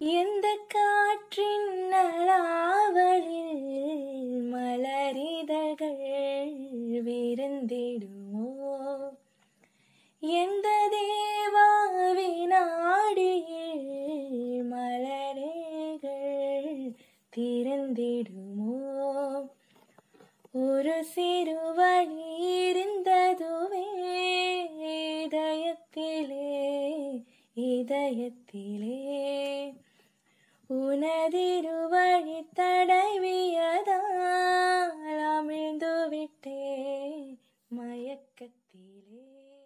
எந்த காற்றின் நலாவலில் மலரிதழ்கள் விருந்திடுமோ எந்த தேவாவினாடியில் மலரேகள் திறந்திடுமோ ஒரு சிறு வழி இருந்ததுவே இதயத்திலே இதயத்திலே உனதிரு வழி தடவியதால் அமிழ்ந்து விட்டே மயக்கத்திலே